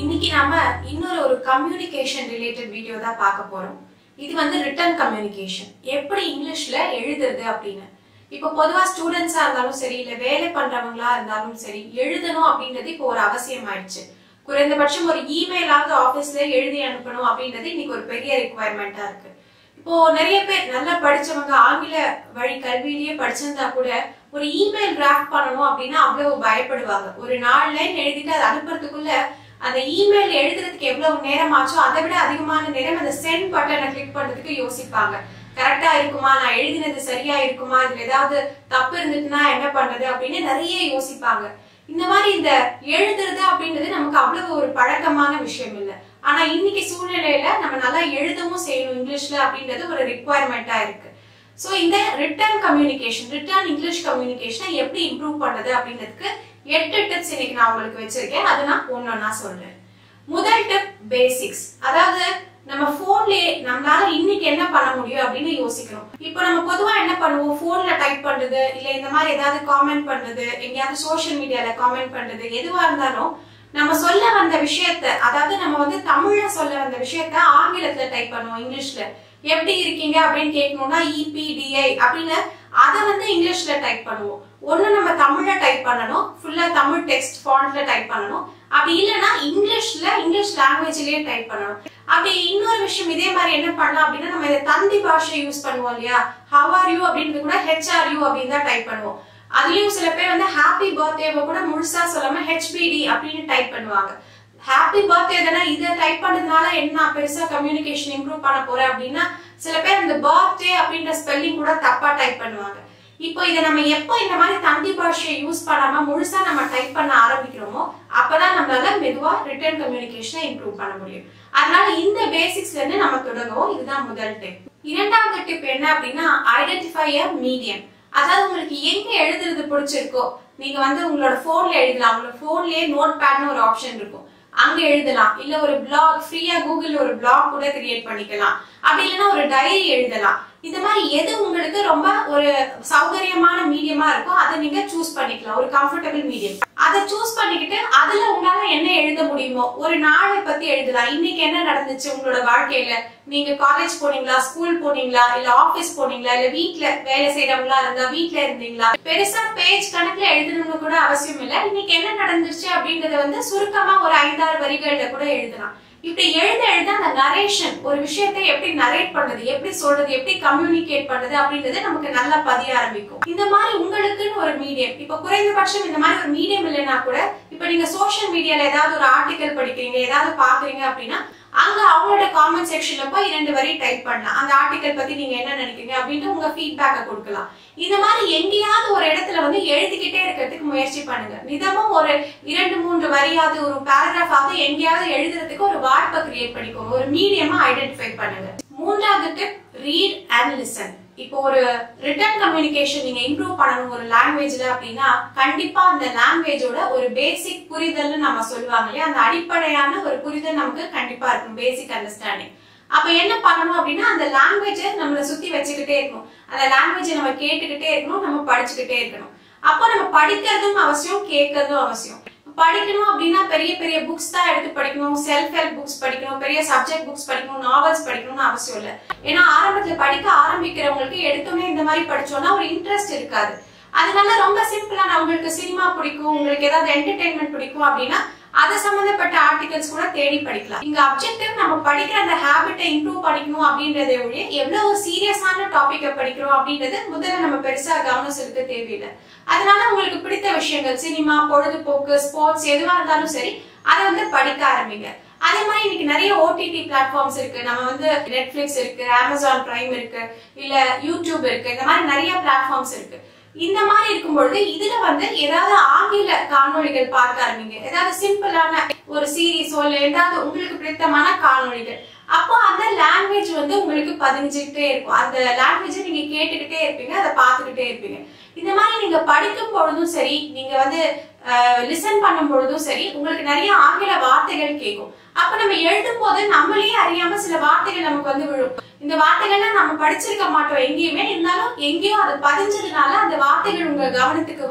இன்னைக்கு நாம இன்னொரு ஒரு கம்யூனிகேஷன் ரிலேட்டட் வீடியோ தான் பார்க்க போறோம் இது வந்து ரிட்டன் கம்யூனிகேஷன் எப்படி இங்கிலீஷ்ல எழுதுறது அப்படின்னு இப்போ பொதுவா ஸ்டூடெண்ட்ஸா இருந்தாலும் சரி இல்ல வேலை பண்றவங்களா இருந்தாலும் சரி எழுதணும் அப்படின்றது இப்போ ஒரு அவசியம் ஆயிடுச்சு குறைந்தபட்சம் ஒரு இமெயிலாவது ஆபீஸ்ல எழுதி அனுப்பணும் அப்படின்றது இன்னைக்கு ஒரு பெரிய ரெக்குவயர்மெண்டா இருக்கு இப்போ நிறைய பேர் நல்லா படிச்சவங்க ஆங்கில வழி கல்வியிலேயே படிச்சிருந்தா கூட ஒரு இமெயில் டிராஃப்ட் பண்ணணும் அப்படின்னா அவ்வளவு பயப்படுவாங்க ஒரு நாலு லைன் எழுதிட்டு அதை அனுப்புறதுக்குள்ள அந்த இமெயில் எழுதுறதுக்கு எவ்வளவு நேரம் ஆச்சோ அதை விட அதிகமான நேரம் அந்த சென்ட் பட்டனை கிளிக் பண்றதுக்கு யோசிப்பாங்க கரெக்டா இருக்குமா நான் எழுதினது சரியா இருக்குமா இதுல ஏதாவது தப்பு இருந்துச்சுன்னா என்ன பண்றது அப்படின்னு நிறைய யோசிப்பாங்க இந்த மாதிரி இந்த எழுதுறது அப்படின்றது நமக்கு அவ்வளவு ஒரு பழக்கமான விஷயம் இல்லை ஆனா இன்னைக்கு சூழ்நிலையில நம்ம நல்லா எழுதவும் செய்யணும் இங்கிலீஷ்ல அப்படின்றது ஒரு ரிக்குவயர்மெண்டா இருக்கு ஸோ இந்த ரிட்டர்ன் கம்யூனிகேஷன் ரிட்டர்ன் இங்கிலீஷ் கம்யூனிகேஷனை எப்படி இம்ப்ரூவ் பண்றது அப்படின்றதுக்கு எட்டு டிப்ஸ் இன்னைக்கு நான் உங்களுக்கு வச்சிருக்கேன் அதை நான் ஒன்னொன்னா சொல்றேன் முதல் டிப் பேசிக்ஸ் அதாவது நம்ம போன்லயே நம்மளால இன்னைக்கு என்ன பண்ண முடியும் அப்படின்னு யோசிக்கணும் இப்போ நம்ம பொதுவா என்ன பண்ணுவோம் போன்ல டைப் பண்றது இல்ல இந்த மாதிரி ஏதாவது காமெண்ட் பண்றது எங்கேயாவது சோஷியல் மீடியால காமெண்ட் பண்றது எதுவா இருந்தாலும் நம்ம சொல்ல வந்த விஷயத்த அதாவது நம்ம வந்து தமிழ்ல சொல்ல வந்த விஷயத்த ஆங்கிலத்துல டைப் பண்ணுவோம் இங்கிலீஷ்ல எப்படி இருக்கீங்க அப்படின்னு கேட்கணும்னா இபிடிஐ அப்படின்னு அதை வந்து இங்கிலீஷ்ல டைப் பண்ணுவோம் ஒண்ணு நம்ம தமிழ்ல டைப் பண்ணணும் ஃபுல்லா தமிழ் டெக்ஸ்ட் ஃபாண்ட்ல டைப் பண்ணணும் அப்படி இல்லைன்னா இங்கிலீஷ்ல இங்கிலீஷ் லாங்குவேஜ்லயே டைப் பண்ணணும் அப்படி இன்னொரு விஷயம் இதே மாதிரி என்ன பண்ணலாம் அப்படின்னா நம்ம இந்த தந்தி பாஷை யூஸ் பண்ணுவோம் இல்லையா ஹவ் ஆர் யூ அப்படின்றது கூட ஹெச்ஆர் யூ அப்படின்னு தான் டைப் பண்ணுவோம் அதுலயும் சில பேர் வந்து ஹாப்பி பர்த்டேவை கூட முழுசா சொல்லாம ஹெச்பிடி அப்படின்னு டைப் பண்ணுவாங்க ஹாப்பி பர்த்டே தானே இதை டைப் பண்ணதுனால என்ன பெருசா கம்யூனிகேஷன் இம்ப்ரூவ் பண்ண போறேன் அப்படின்னா சில பேர் இந்த பர்த்டே அப்படின்ற ஸ்பெல்லிங் கூட தப்பா டைப் பண்ணுவாங்க இப்போ இதை நம்ம எப்போ இந்த மாதிரி தந்தி பாஷையை யூஸ் பண்ணாம முழுசா நம்ம டைப் பண்ண ஆரம்பிக்கிறோமோ அப்பதான் நம்மளால மெதுவா ரிட்டர்ன் கம்யூனிகேஷனை இம்ப்ரூவ் பண்ண முடியும் அதனால இந்த பேசிக்ஸ்ல இருந்து நம்ம தொடங்குவோம் இதுதான் முதல் டிப் இரண்டாவது டிப் என்ன அப்படின்னா ஐடென்டிஃபை அ மீடியம் அதாவது உங்களுக்கு எங்க எழுதுறது பிடிச்சிருக்கோ நீங்க வந்து உங்களோட போன்ல எழுதலாம் உங்களோட போன்லயே நோட் பேட்னு ஒரு ஆப்ஷன் இருக்கும் அங்க எழுதலாம் இல்ல ஒரு பிளாக் ஃப்ரீயா கூகுள் ஒரு பிளாக் கூட கிரியேட் பண்ணிக்கலாம் அப்படி இல்லைன்னா ஒரு டைரி எழுதலாம் இந்த மாதிரி எது உங்களுக்கு ரொம்ப ஒரு சௌகரியமான மீடியமா இருக்கோ அதை நீங்க சூஸ் பண்ணிக்கலாம் ஒரு கம்ஃபர்டபுள் மீடியம் அதை சூஸ் பண்ணிக்கிட்டு அதுல உங்களால என்ன எழுத முடியுமோ ஒரு நாளை பத்தி எழுதலாம் இன்னைக்கு என்ன நடந்துச்சு உங்களோட வாழ்க்கையில நீங்க காலேஜ் போனீங்களா ஸ்கூல் போனீங்களா இல்ல ஆபீஸ் போனீங்களா இல்ல வீட்ல வேலை செய்யறவங்களா இருந்தா வீட்ல இருந்தீங்களா பெருசா பேஜ் கணக்குல எழுதணும்னு கூட அவசியம் இல்ல இன்னைக்கு என்ன நடந்துச்சு அப்படிங்கறத வந்து சுருக்கமா ஒரு ஐந்தாறு வரிகள்ல கூட எழுதலாம் இப்படி எழுத எழுத அந்த நரேஷன் ஒரு விஷயத்தை எப்படி நரேட் பண்றது எப்படி சொல்றது எப்படி கம்யூனிகேட் பண்றது அப்படின்றது நமக்கு நல்லா பதிய ஆரம்பிக்கும் இந்த மாதிரி உங்களுக்குன்னு ஒரு மீடியம் இப்ப குறைந்தபட்சம் இந்த மாதிரி ஒரு மீடியம் இல்லைன்னா கூட இப்ப நீங்க சோஷியல் மீடியால ஏதாவது ஒரு ஆர்டிகல் படிக்கிறீங்க ஏதாவது பாக்குறீங்க அப்படின்னா அங்க அவங்களோட காமெண்ட் செக்ஷன்ல போய் இரண்டு வரி டைப் பண்ணலாம் அந்த ஆர்டிகல் பத்தி நீங்க என்ன நினைக்கிறீங்க அப்படின்ட்டு உங்க ஃபீட்பேக்கை கொடுக்கலாம் இந்த மாதிரி எங்கேயாவது ஒரு இடத்துல வந்து எழுதிக்கிட்டே இருக்கிறதுக்கு முயற்சி பண்ணுங்க நிதமும் ஒரு இரண்டு மூன்று வரியாவது ஒரு பேராகிராஃபாவது எங்கேயாவது எழுதுறதுக்கு ஒரு வாய்ப்பை கிரியேட் பண்ணிக்கோங்க ஒரு மீடியமா ஐடென்டிஃபை பண்ணுங்க மூன்றாவது டிப் ரீட் அண்ட் லிசன் இப்போ ஒரு ரிட்டர்ன் கம்யூனிகேஷன் நீங்க இம்ப்ரூவ் பண்ணணும் ஒரு லாங்குவேஜ்ல அப்படின்னா கண்டிப்பா அந்த லாங்குவேஜோட ஒரு பேசிக் புரிதல்னு நம்ம சொல்லுவாங்க இல்லையா அந்த அடிப்படையான ஒரு புரிதல் நமக்கு கண்டிப்பா இருக்கும் பேசிக் அண்டர்ஸ்டாண்டிங் அப்ப என்ன பண்ணணும் அப்படின்னா அந்த லாங்குவேஜை நம்மளை சுத்தி வச்சுக்கிட்டே இருக்கணும் அந்த லாங்குவேஜை நம்ம கேட்டுக்கிட்டே இருக்கணும் நம்ம படிச்சுக்கிட்டே இருக்கணும் அப்போ நம்ம படிக்கிறதும் அவசியம் கேட்கறதும் அவசியம் படிக்கணும் அப்படின்னா பெரிய பெரிய புக்ஸ் தான் எடுத்து படிக்கணும் செல்ஃப் ஹெல்ப் புக்ஸ் படிக்கணும் பெரிய சப்ஜெக்ட் புக்ஸ் படிக்கணும் நாவல்ஸ் படிக்கணும்னு அவசியம் இல்லை ஏன்னா ஆரம்பத்துல படிக்க ஆரம்பிக்கிறவங்களுக்கு எடுத்தோடனே இந்த மாதிரி படிச்சோம்னா ஒரு இன்ட்ரெஸ்ட் இருக்காது அதனால ரொம்ப சிம்பிளா நான் உங்களுக்கு சினிமா பிடிக்கும் உங்களுக்கு ஏதாவது என்டர்டைன்மெண்ட் பிடிக்கும் அப்படின்னா அது சம்பந்தப்பட்ட ஆர்டிகல்ஸ் கூட தேடி படிக்கலாம் இங்க அப்ஜெக்டிவ் நம்ம படிக்கிற அந்த ஹேபிட்டை இம்ப்ரூவ் பண்ணிக்கணும் அப்படின்றத ஒழிய எவ்வளவு சீரியஸான டாபிக்கை படிக்கிறோம் அப்படின்றது முதல்ல நம்ம பெருசா கவனம் செலுத்த தேவையில்லை அதனால உங்களுக்கு பிடித்த விஷயங்கள் சினிமா பொழுதுபோக்கு ஸ்போர்ட்ஸ் எதுவா இருந்தாலும் சரி அதை வந்து படிக்க ஆரம்பிங்க அதே மாதிரி இன்னைக்கு நிறைய ஓடிடி பிளாட்ஃபார்ம்ஸ் இருக்கு நம்ம வந்து நெட்ஃபிளிக்ஸ் இருக்கு அமேசான் பிரைம் இருக்கு இல்ல யூடியூப் இருக்கு இந்த மாதிரி நிறைய பிளாட்ஃபார்ம்ஸ் இருக்கு இந்த மாதிரி இருக்கும் பொழுது இதுல வந்து ஏதாவது ஆங்கில காணொளிகள் பார்க்க ஆரம்பிங்க ஏதாவது சிம்பிளான ஒரு சீரீஸோ இல்ல ஏதாவது உங்களுக்கு பிடித்தமான காணொளிகள் அப்போ அந்த லாங்குவேஜ் வந்து உங்களுக்கு பதிஞ்சுக்கிட்டே இருக்கும் அந்த லாங்குவேஜை நீங்க கேட்டுக்கிட்டே இருப்பீங்க அதை பார்த்துக்கிட்டே இருப்பீங்க இந்த மாதிரி நீங்க படிக்கும் பொழுதும் சரி நீங்க வந்து லிசன் பண்ணும் பொழுதும் சரி உங்களுக்கு நிறைய ஆங்கில வார்த்தைகள் கேட்கும் அப்ப நம்ம எழுதும் போது நம்மளே அறியாம சில வார்த்தைகள் நமக்கு வந்து விழும் இந்த வார்த்தைகள்லாம் நம்ம படிச்சிருக்க மாட்டோம் எங்கேயுமே இருந்தாலும் எங்கேயோ அது பதிஞ்சதுனால அந்த வார்த்தைகள் உங்க கவனத்துக்கு வரும்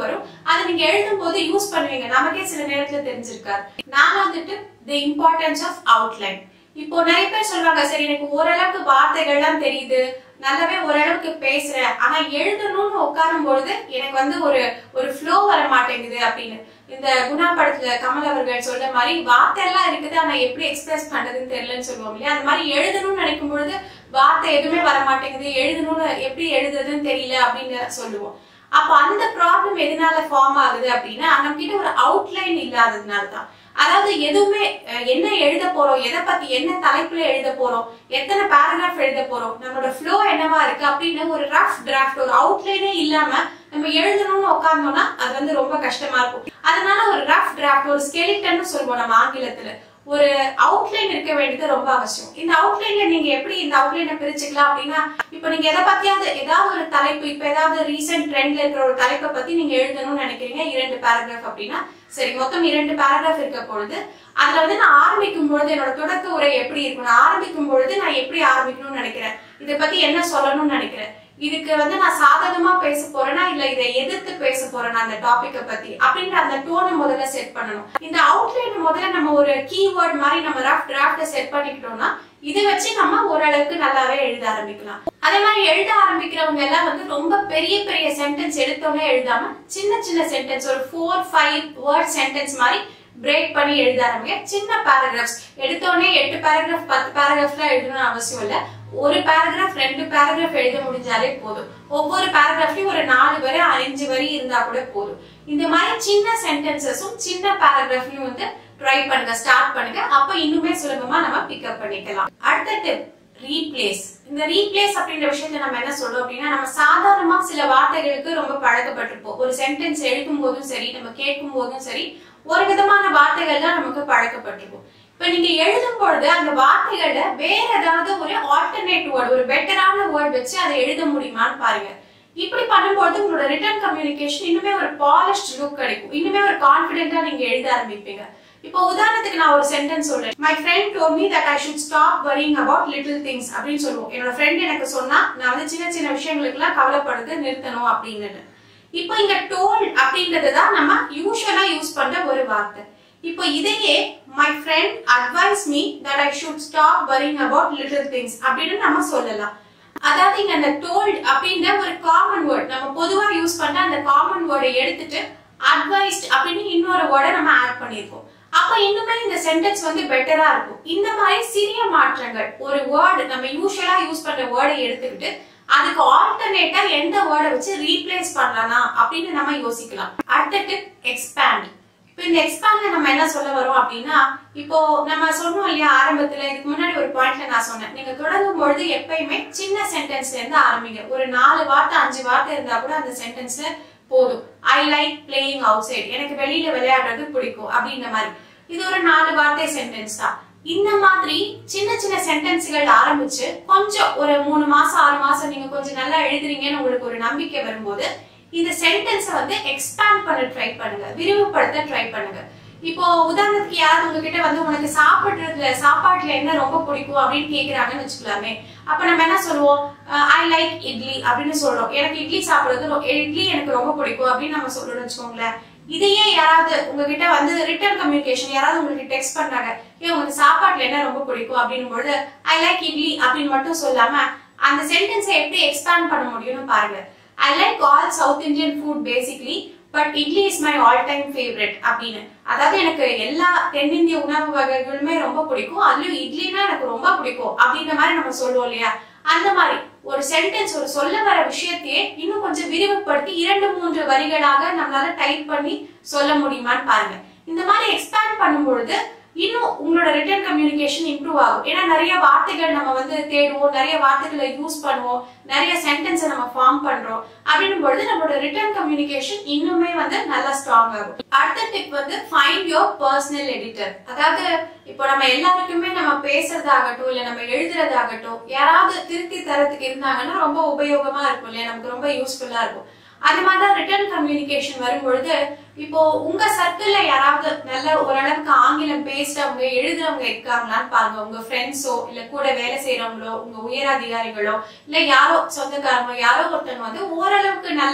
அதை நீங்க எழுதும் போது யூஸ் பண்ணுவீங்க நமக்கே சில நேரத்துல தெரிஞ்சிருக்காது நான் வந்துட்டு தி இம்பார்ட்டன்ஸ் ஆஃப் அவுட்லைன் இப்போ நிறைய பேர் சொல்றாங்க சரி எனக்கு ஓரளவுக்கு வார்த்தைகள்லாம் தெரியுது நல்லாவே ஓரளவுக்கு பேசுறேன் ஆனா எழுதணும்னு உட்காரும் பொழுது எனக்கு வந்து ஒரு ஒரு ஃப்ளோ வர மாட்டேங்குது அப்படின்னு இந்த குணா படத்துல கமல் அவர்கள் சொல்ற மாதிரி வார்த்தை எல்லாம் இருக்குது ஆனா எப்படி எக்ஸ்பிரஸ் பண்றதுன்னு தெரியலன்னு சொல்லுவோம் இல்லையா அந்த மாதிரி எழுதணும்னு நினைக்கும் பொழுது வார்த்தை எதுவுமே வர மாட்டேங்குது எழுதணும்னு எப்படி எழுதுறதுன்னு தெரியல அப்படின்னு சொல்லுவோம் அப்போ அந்த ப்ராப்ளம் எதனால ஃபார்ம் ஆகுது அப்படின்னா நம்ம கிட்ட ஒரு அவுட்லைன் இல்லாததுனால தான் அதாவது எதுவுமே அஹ், என்ன எழுத போறோம் எதை பத்தி என்ன தலைப்புல எழுத போறோம் எத்தனை பேராகிராஃப் எழுத போறோம் நம்மளோட ஃப்ளோ என்னவா இருக்கு அப்படின்னு ஒரு ரஃப் டிராஃப்ட் ஒரு அவுட்லைனே இல்லாம நம்ம எழுதணும்னு உட்கார்ந்தோம்னா அது வந்து ரொம்ப கஷ்டமா இருக்கும் அதனால ஒரு ரஃப் டிராஃப்ட் ஒரு ஸ்கெலிட்டன் சொல்லுவோம் நம்ம ஆங்கிலத்துல ஒரு அவுட்லைன் இருக்க வேண்டியது ரொம்ப அவசியம் இந்த அவுட்லைன்ல நீங்க எப்படி இந்த அவுட்லைனை பிரிச்சுக்கலாம் அப்படின்னா இப்போ நீங்க எதை பத்தியாவது ஏதாவது ஒரு தலைப்பு இப்ப ஏதாவது ரீசெண்ட் ட்ரெண்ட்ல இருக்கிற ஒரு தலைப்பை பத்தி நீங்க எழுதணும்னு நினைக்கிறீங்க இரண்டு பேராகிராஃப் அப்படின்னா சரி மொத்தம் இரண்டு பேராகிராஃப் இருக்க பொழுது அதுல வந்து நான் ஆரம்பிக்கும் பொழுது என்னோட தொடக்க உரை எப்படி இருக்கும் நான் ஆரம்பிக்கும் பொழுது நான் எப்படி ஆரம்பிக்கணும்னு நினைக்கிறேன் இதை பத்தி என்ன சொல்லணும்னு நினைக்கிறேன் இதுக்கு வந்து நான் சாதகமா பேச போறேனா இல்ல இதை எதிர்த்து பேச போறேனா அந்த டாபிக்க பத்தி அப்படின்ற அந்த டோனை முதல்ல செட் பண்ணணும் இந்த அவுட்லைன் முதல்ல நம்ம ஒரு கீவேர்ட் மாதிரி நம்ம ரஃப் டிராஃப்ட செட் பண்ணிக்கிட்டோம்னா இதை வச்சு நம்ம ஓரளவுக்கு நல்லாவே எழுத ஆரம்பிக்கலாம் அதே மாதிரி எழுத ஆரம்பிக்கிறவங்க எல்லாம் வந்து ரொம்ப பெரிய பெரிய சென்டென்ஸ் எடுத்தோன்னே எழுதாம சின்ன சின்ன சென்டென்ஸ் ஒரு ஃபோர் ஃபைவ் வேர்ட் சென்டென்ஸ் மாதிரி பிரேக் பண்ணி எழுத ஆரம்பிங்க சின்ன பேராகிராஃப்ஸ் எடுத்தோடனே எட்டு பேராகிராஃப் பத்து பேராகிராஃப்லாம் எழுதணும்னு அவசியம் இல்ல ஒரு பேராகிராஃப் ரெண்டு பேராகிராஃப் எழுத முடிஞ்சாலே போதும் ஒவ்வொரு பேராகிராஃப்லயும் ஒரு நாலு வரி அஞ்சு வரி இருந்தா கூட போதும் இந்த மாதிரி சின்ன சென்டென்சஸும் சின்ன பேராகிராஃப்லயும் வந்து ட்ரை பண்ணுங்க ஸ்டார்ட் பண்ணுங்க அப்ப இன்னுமே சுலபமா நம்ம பிக்கப் பண்ணிக்கலாம் அடுத்த டிப் ரீப்ளேஸ் இந்த ரீப்ளேஸ் அப்படின்ற விஷயத்த நம்ம என்ன சொல்றோம் அப்படின்னா நம்ம சாதாரணமா சில வார்த்தைகளுக்கு ரொம்ப பழக்கப்பட்டிருப்போம் ஒரு சென்டென்ஸ் எழுதும் போதும் சரி நம்ம கேட்கும் போதும் சரி ஒரு விதமான வார்த்தைகள் தான் நமக்கு பழக்கப்பட்டிருக்கும் இப்ப நீங்க எழுதும் பொழுது அந்த வார்த்தைகள்ல வேற ஏதாவது ஒரு ஆல்டர்னேட் வேர்ட் ஒரு பெட்டரான வேர்ட் வச்சு அதை எழுத முடியுமான்னு பாருங்க இப்படி பண்ணும்போது உங்களோட ரிட்டர்ன் கம்யூனிகேஷன் இன்னுமே ஒரு பாலிஷ்ட் லுக் கிடைக்கும் இன்னுமே ஒரு கான்பிடென்ட்டா நீங்க எழுத ஆரம்பிப்பீங்க இப்போ உதாரணத்துக்கு நான் ஒரு சென்டென்ஸ் சொல்றேன் my friend told me that I should stop worrying about little things அப்படின்னு சொல்லுவோம் என்னோட ஃப்ரெண்ட் எனக்கு சொன்னா நான் வந்து சின்ன சின்ன விஷயங்களுக்குலாம் கவலைப்படுறது நிறுத்தணும் அப்படின்னு இப்போ இங்க டோல் அப்படின்றது தான் நம்ம யூஸ்வலா யூஸ் பண்ற ஒரு வார்த்தை இப்போ இதையே my friend advise me that I should stop worrying about little things அப்படின்னு நம்ம சொல்லலாம் அதாவது இங்க அந்த டோல்ட் அப்படின்ற ஒரு காமன் வேர்ட் நம்ம பொதுவா யூஸ் பண்ற அந்த காமன் வேர்டை எடுத்துட்டு அட்வைஸ்ட் அப்படின்னு இன்னொரு வேர்டை நம்ம ஆட் பண்ணியிருக்கோம் அப்ப இன்னுமே இந்த சென்டென்ஸ் வந்து பெட்டரா இருக்கும் இந்த மாதிரி சிறிய மாற்றங்கள் ஒரு வேர்டு நம்ம யூஸ்வலா யூஸ் பண்ற வேர்டை எடுத்துக்கிட்டு அதுக்கு ஆல்டர்னேட்டா எந்த வேர்டை வச்சு ரீப்ளேஸ் பண்ணலாம் அப்படின்னு நம்ம யோசிக்கலாம் அடுத்த டிப் எக்ஸ்பேண்ட் இப்போ இந்த எக்ஸ்பேண்ட்ல நம்ம என்ன சொல்ல வரோம் அப்படின்னா இப்போ நம்ம சொன்னோம் இல்லையா ஆரம்பத்துல இதுக்கு முன்னாடி ஒரு பாயிண்ட்ல நான் சொன்னேன் நீங்க தொடங்கும் பொழுது எப்பயுமே சின்ன சென்டென்ஸ்ல இருந்து ஆரம்பிங்க ஒரு நாலு வார்த்தை அஞ்சு வார்த்தை இருந்தா கூட அந்த சென்டென்ஸ்ல போதும் I like playing outside எனக்கு வெளியில விளையாடுறது பிடிக்கும் அப்படின்ற மாதிரி இது ஒரு நாலு வார்த்தை சென்டென்ஸ் தான் இந்த மாதிரி சின்ன சின்ன சென்டென்ஸ்கள் ஆரம்பிச்சு கொஞ்சம் ஒரு மூணு மாசம் ஆறு மாசம் நீங்க கொஞ்சம் நல்லா எழுதுறீங்கன்னு உங்களுக்கு ஒரு நம்பிக்கை வரும்போது இந்த சென்டென்ஸை வந்து எக்ஸ்பேண்ட் பண்ண ட்ரை பண்ணுங்க விரிவுபடுத்த ட்ரை பண்ணுங்க இப்போ உதாரணத்துக்கு யாராவது உங்ககிட்ட வந்து உனக்கு சாப்பிடுறதுல சாப்பாட்டுல என்ன ரொம்ப பிடிக்கும் அப்படின்னு கேக்குறாங்கன்னு வச்சுக்கலாமே அப்ப நம்ம என்ன சொல்லுவோம் ஐ லைக் இட்லி அப்படின்னு சொல்றோம் எனக்கு இட்லி சாப்பிடுறது ரொ- இட்லி எனக்கு ரொம்ப பிடிக்கும் அப்படின்னு நம்ம சொல்றோம்னு வச்சுக்கோங்களேன் இதையே யாராவது உங்ககிட்ட வந்து ரிட்டர்ன் கம்யூனிகேஷன் யாராவது உங்களுக்கு டெக்ஸ்ட் பண்றாங்க ஏன் உங்களுக்கு சாப்பாட்டுல என்ன ரொம்ப பிடிக்கும் அப்படின்னும் பொழுது ஐ லைக் இட்லி அப்படின்னு மட்டும் சொல்லாம அந்த சென்டென்ஸை எப்படி எக்ஸ்பேண்ட் பண்ண முடியும்னு பாருங்க I like all South Indian food basically but idli is my all time favourite அப்படின்னு அதாவது எனக்கு எல்லா தென்னிந்திய உணவு வகைகளுமே ரொம்ப பிடிக்கும் அதுலயும் இட்லினா எனக்கு ரொம்ப பிடிக்கும் அப்படின்ற மாதிரி நம்ம சொல்லுவோம் இல்லையா அந்த மாதிரி ஒரு சென்டென்ஸ் ஒரு சொல்ல வர விஷயத்தையே இன்னும் கொஞ்சம் விரிவுபடுத்தி இரண்டு மூன்று வரிகளாக நம்மளால டைப் பண்ணி சொல்ல முடியுமான்னு பாருங்க இந்த மாதிரி எக்ஸ்பேண்ட் பண்ணும்பொழுது இன்னும் உங்களோட ரிட்டர்ன் கம்யூனிகேஷன் இம்ப்ரூவ் ஆகும் ஏன்னா நிறைய வார்த்தைகள் நம்ம வந்து தேடுவோம் நிறைய வார்த்தைகளை யூஸ் பண்ணுவோம் நிறைய சென்டென்ஸை நம்ம ஃபார்ம் பண்றோம் அப்படின்னும் பொழுது நம்மளோட ரிட்டர்ன் கம்யூனிகேஷன் இன்னுமே வந்து நல்லா ஸ்ட்ராங் ஆகும் அடுத்த டிப் வந்து ஃபைண்ட் யோர் பர்சனல் எடிட்டர் அதாவது இப்போ நம்ம எல்லாருக்குமே நம்ம பேசுறதாகட்டும் இல்ல நம்ம எழுதுறதாகட்டும் யாராவது திருத்தி தரத்துக்கு இருந்தாங்கன்னா ரொம்ப உபயோகமா இருக்கும் இல்லையா நமக்கு ரொம்ப யூஸ்ஃபுல்லா இருக்கும் அது மாதிரிதான் ரிட்டர்ன் கம்யூனிகேஷன் வரும்பொழுது இப்போ உங்க சர்க்கிள்ல யாராவது நல்ல ஓரளவுக்கு ஆங்கிலம் பேசுறவங்க எழுதுறவங்க இருக்காங்களான்னு பாருங்க உங்க ஃப்ரெண்ட்ஸோ இல்ல கூட வேலை செய்யறவங்களோ உங்க உயர் அதிகாரிகளோ இல்ல யாரோ சொந்தக்காரங்களோ யாரோ ஒருத்தவங்க வந்து ஓரளவுக்கு நல்லா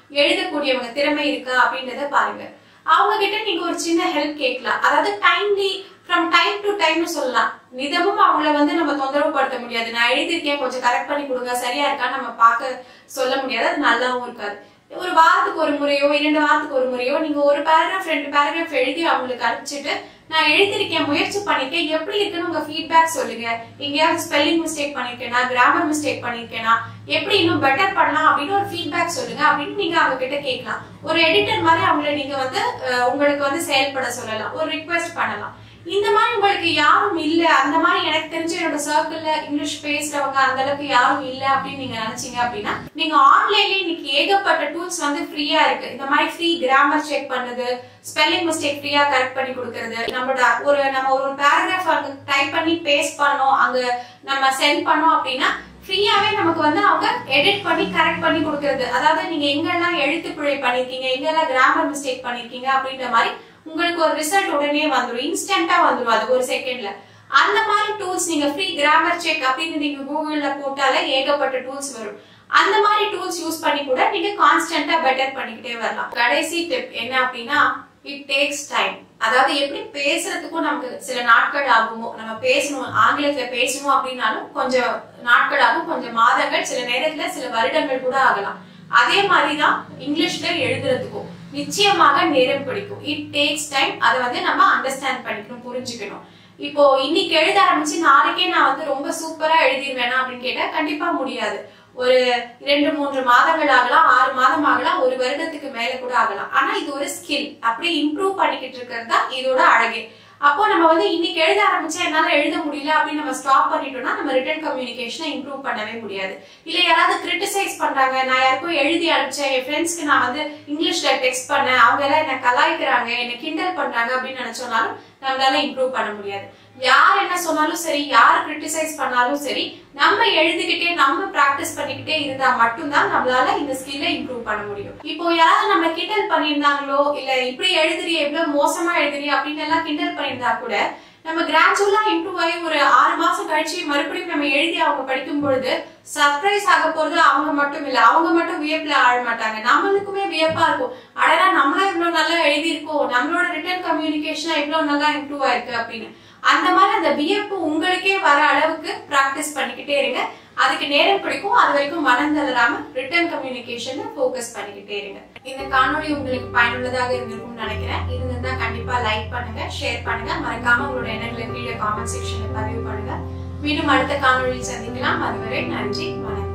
எழுதக்கூடியவங்க திறமை இருக்கா அப்படின்றத பாருங்க அவங்க கிட்ட நீங்க ஒரு சின்ன ஹெல்ப் கேட்கலாம் அதாவது டைம்லி ஃப்ரம் டைம் டு டைம்னு சொல்லலாம் நிதமும் அவங்கள வந்து நம்ம தொந்தரவு படுத்த முடியாது நான் எழுதியிருக்கேன் கொஞ்சம் கரெக்ட் பண்ணி கொடுங்க சரியா இருக்கா நம்ம பார்க்க சொல்ல முடியாது அது நல்லாவும் இருக்காது ஒரு வாரத்துக்கு ஒரு முறையோ இரண்டு வாரத்துக்கு ஒரு முறையோ நீங்க ஒரு பேராகிராஃப் ரெண்டு பேராகிராஃப் எழுதி அவங்களுக்கு அனுப்பிச்சிட்டு நான் எழுதிருக்கேன் முயற்சி பண்ணிருக்கேன் எப்படி இருக்குன்னு உங்க ஃபீட்பேக் சொல்லுங்க எங்கேயாவது ஸ்பெல்லிங் மிஸ்டேக் பண்ணிருக்கேனா கிராமர் மிஸ்டேக் பண்ணிருக்கேனா எப்படி இன்னும் பெட்டர் பண்ணலாம் அப்படின்னு ஒரு ஃபீட்பேக் சொல்லுங்க அப்படின்னு நீங்க அவங்க கிட்ட கேட்கலாம் ஒரு எடிட்டர் மாதிரி அவங்கள நீங்க வந்து அஹ், உங்களுக்கு வந்து செயல்பட சொல்லலாம் ஒரு ரிக்வெஸ்ட் பண்ணலாம் இந்த மாதிரி உங்களுக்கு யாரும் இல்ல அந்த மாதிரி எனக்கு தெரிஞ்ச என்னோட சர்க்கிள்ல இங்கிலீஷ் பேசுறவங்க அந்த அளவுக்கு யாரும் இல்ல அப்படின்னு நீங்க நினைச்சீங்க அப்படின்னா நீங்க ஆன்லைன்ல இன்னைக்கு ஏகப்பட்ட டூல்ஸ் வந்து ஃப்ரீயா இருக்கு இந்த மாதிரி ஃப்ரீ கிராமர் செக் பண்ணது ஸ்பெல்லிங் மிஸ்டேக் ஃப்ரீயா கரெக்ட் பண்ணி கொடுக்கறது நம்மளோட ஒரு நம்ம ஒரு பேராகிராஃப் அங்க டைப் பண்ணி பேஸ்ட் பண்ணோம் அங்க நம்ம சென்ட் பண்ணோம் அப்படின்னா ஃப்ரீயாவே நமக்கு வந்து அவங்க எடிட் பண்ணி கரெக்ட் பண்ணி கொடுக்கறது அதாவது நீங்க எங்கெல்லாம் எழுத்து பிழை பண்ணிருக்கீங்க எங்கெல்லாம் கிராமர் மிஸ்டேக் பண்ணிருக்கீங்க அப்படின்ற மாதிரி உங்களுக்கு ஒரு ரிசல்ட் உடனே வந்துடும் இன்ஸ்டன்டா வந்துடும் அது ஒரு செகண்ட்ல அந்த மாதிரி டூல்ஸ் நீங்க ஃப்ரீ கிராமர் செக் அப்படின்னு நீங்க கூகுள்ல போட்டாலே ஏகப்பட்ட டூல்ஸ் வரும் அந்த மாதிரி டூல்ஸ் யூஸ் பண்ணி கூட நீங்க கான்ஸ்டன்டா பெட்டர் பண்ணிக்கிட்டே வரலாம் கடைசி டிப் என்ன அப்படின்னா இட் டேக்ஸ் டைம் அதாவது எப்படி பேசுறதுக்கும் நமக்கு சில நாட்கள் ஆகுமோ நம்ம பேசணும் ஆங்கிலத்துல பேசணும் அப்படின்னாலும் கொஞ்சம் நாட்கள் ஆகும் கொஞ்சம் மாதங்கள் சில நேரத்துல சில வருடங்கள் கூட ஆகலாம் அதே மாதிரிதான் இங்கிலீஷ்ல எழுதுறதுக்கும் நிச்சயமாக நேரம் பிடிக்கும் இட் டேக்ஸ் டைம் அதை வந்து நம்ம அண்டர்ஸ்டாண்ட் பண்ணிக்கணும் புரிஞ்சுக்கணும் இப்போ இன்னைக்கு எழுத ஆரம்பிச்சு நாளைக்கே நான் வந்து ரொம்ப சூப்பரா எழுதிருவேனா அப்படின்னு கேட்டா கண்டிப்பா முடியாது ஒரு இரண்டு மூன்று மாதங்கள் ஆகலாம் ஆறு மாதம் ஆகலாம் ஒரு வருடத்துக்கு மேல கூட ஆகலாம் ஆனா இது ஒரு ஸ்கில் அப்படியே இம்ப்ரூவ் பண்ணிக்கிட்டு இருக்கிறது தான் இதோட அழகே அப்போ நம்ம வந்து இன்னைக்கு எழுத ஆரம்பிச்சா என்னால எழுத முடியல அப்படின்னு நம்ம ஸ்டாப் பண்ணிட்டோம்னா நம்ம ரிட்டன் கம்யூனிகேஷனை இம்ப்ரூவ் பண்ணவே முடியாது இல்ல யாராவது கிரிட்டிசைஸ் பண்றாங்க நான் யாருக்கும் எழுதி அனுப்பிச்சேன் என் ஃப்ரெண்ட்ஸ்க்கு நான் வந்து இங்கிலீஷ்ல டெக்ஸ்ட் பண்ணேன் அவங்க எல்லாம் என்ன கலாய்க்கிறாங்க என்ன கிண்டல் பண்றாங்க அப்படின்னு நினைச்சோம்னாலும் நம்மளால இம்ப்ரூவ் பண்ண முடியாது யார் என்ன சொன்னாலும் சரி யார் கிரிட்டிசைஸ் பண்ணாலும் சரி நம்ம எழுதிக்கிட்டே நம்ம பிராக்டிஸ் பண்ணிக்கிட்டே இருந்தா மட்டும்தான் நம்மளால இந்த ஸ்கில்ல இம்ப்ரூவ் பண்ண முடியும் இப்போ யாராவது நம்ம கிண்டல் பண்ணியிருந்தாங்களோ இல்ல இப்படி எழுதுறிய எவ்வளவு மோசமா எழுதுறிய அப்படின்னு எல்லாம் கிண்டல் பண்ணியிருந்தா கூட நம்ம கிராஜுவலா இம்ப்ரூவ் ஆகி ஒரு ஆறு மாசம் கழிச்சு மறுபடியும் நம்ம எழுதி அவங்க படிக்கும் பொழுது சர்ப்ரைஸ் ஆக போறது அவங்க மட்டும் இல்ல அவங்க மட்டும் வியப்புல ஆழ மாட்டாங்க நம்மளுக்குமே வியப்பா இருக்கும் அடடா நம்மளும் இவ்வளவு நல்லா எழுதியிருக்கோம் நம்மளோட ரிட்டர்ன் கம்யூனிகேஷன் இவ்வளவு நல்லா இம்ப்ரூவ் ஆயிருக்கு அப்படின்னு அந்த மாதிரி அந்த வியப்பு உங்களுக்கே வர அளவுக்கு பிராக்டிஸ் பண்ணிக்கிட்டே இருங்க அதுக்கு நேரம் பிடிக்கும் அது வரைக்கும் மனம் தளராம ரிட்டர்ன் கம்யூனிகேஷன்ல ஃபோக்கஸ் பண்ணிக்கிட்டே இருங்க இந்த காணொளி உங்களுக்கு பயனுள்ளதாக இருந்திருக்கும்னு நினைக்கிறேன் இருந்திருந்தா கண்டிப்பா லைக் பண்ணுங்க ஷேர் பண்ணுங்க மறக்காம உங்களோட எண்ணங்களை கீழே காமெண்ட் செக்ஷன்ல பதிவு பண்ணுங்க மீண்டும் அடுத்த காணொளியில் சந்திக்கலாம் அதுவரை நன்றி வணக்கம்